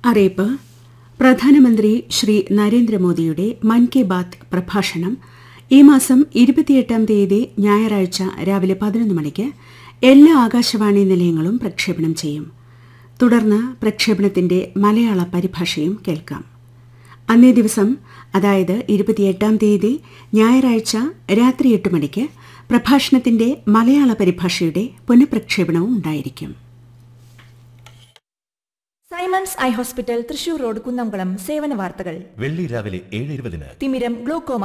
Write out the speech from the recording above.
അറിയിപ്പ് പ്രധാനമന്ത്രി ശ്രീ നരേന്ദ്രമോദിയുടെ മൻ കി ബാത്ത് പ്രഭാഷണം ഈ മാസം ഇരുപത്തിയെട്ടാം തീയതി ഞായറാഴ്ച രാവിലെ പതിനൊന്ന് മണിക്ക് എല്ലാ ആകാശവാണി നിലയങ്ങളും പ്രക്ഷേപണം ചെയ്യും തുടർന്ന് പ്രക്ഷേപണത്തിന്റെ മലയാള പരിഭാഷയും കേൾക്കാം അന്നേ ദിവസം അതായത് ഇരുപത്തിയെട്ടാം തീയതി ഞായറാഴ്ച രാത്രി എട്ട് മണിക്ക് പ്രഭാഷണത്തിന്റെ മലയാള പരിഭാഷയുടെ പുനഃപ്രക്ഷേപണവും ഉണ്ടായിരിക്കും Simons eye hospital Thrissur road Kunnamkulam സേവന വാർത്തകൾ വെള്ളി രാവിലെ ഏഴ് ഇരുപതിന് തിമിരം ഗ്ലോക്കോമ